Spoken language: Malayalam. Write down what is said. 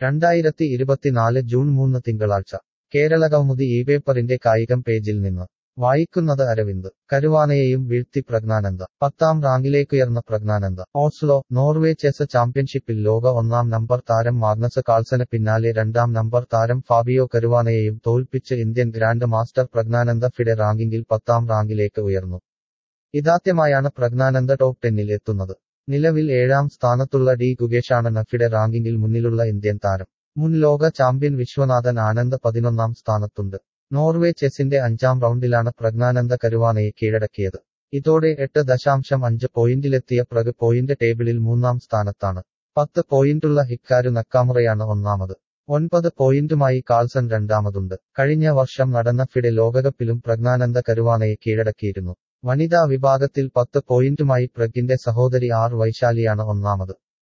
രണ്ടായിരത്തി ഇരുപത്തിനാല് ജൂൺ മൂന്ന് തിങ്കളാഴ്ച കേരള കൗമുദി ഈ പേപ്പറിന്റെ കായികം പേജിൽ നിന്ന് വായിക്കുന്നത് അരവിന്ദ് കരുവാനയെയും വീഴ്ത്തി പ്രജ്ഞാനന്ദ പത്താം റാങ്കിലേക്കുയർന്ന പ്രജ്ഞാനന്ദ ഓസ്ലോ നോർവേ ചെസ് ചാമ്പ്യൻഷിപ്പിൽ ലോക ഒന്നാം നമ്പർ താരം മാഗ്നസ് കാൾസന് പിന്നാലെ രണ്ടാം നമ്പർ താരം ഫാബിയോ കരുവാനയെയും തോൽപ്പിച്ച് Indian grandmaster Praggnanandhaa FIDE റാങ്കിങ്ങിൽ പത്താം റാങ്കിലേക്ക് ഉയർന്നു ഇതാദ്യമായാണ് പ്രജ്ഞാനന്ദ ടോപ്പ് ടെന്നിൽ എത്തുന്നത് നിലവിൽ ഏഴാം സ്ഥാനത്തുള്ള ഡി ഗുഗേഷാണ് നഫിഡെ റാങ്കിങ്ങിൽ മുന്നിലുള്ള ഇന്ത്യൻ താരം മുൻ ലോക ചാമ്പ്യൻ വിശ്വനാഥൻ ആനന്ദ് പതിനൊന്നാം സ്ഥാനത്തുണ്ട് നോർവേ ചെസിന്റെ അഞ്ചാം റൗണ്ടിലാണ് പ്രജ്ഞാനന്ദ കരുവാനയെ കീഴടക്കിയത് ഇതോടെ എട്ട് ദശാംശം അഞ്ച് പോയിന്റിലെത്തിയ പ്രഗ് പോയിന്റ് ടേബിളിൽ മൂന്നാം സ്ഥാനത്താണ് പത്ത് പോയിന്റുള്ള ഹിക്കാരു നക്കാമുറയാണ് ഒന്നാമത് ഒൻപത് പോയിന്റുമായി കാൾസൺ രണ്ടാമതുണ്ട് കഴിഞ്ഞ വർഷം നടന്ന ഫിഡെ ലോകകപ്പിലും പ്രജ്ഞാനന്ദ കരുവാനയെ കീഴടക്കിയിരുന്നു വനിതാ വിഭാഗത്തിൽ പത്ത് പോയിന്റുമായി പ്രഗിന്റെ സഹോദരി ആർ വൈശാലിയാണ് ഒന്നാമത്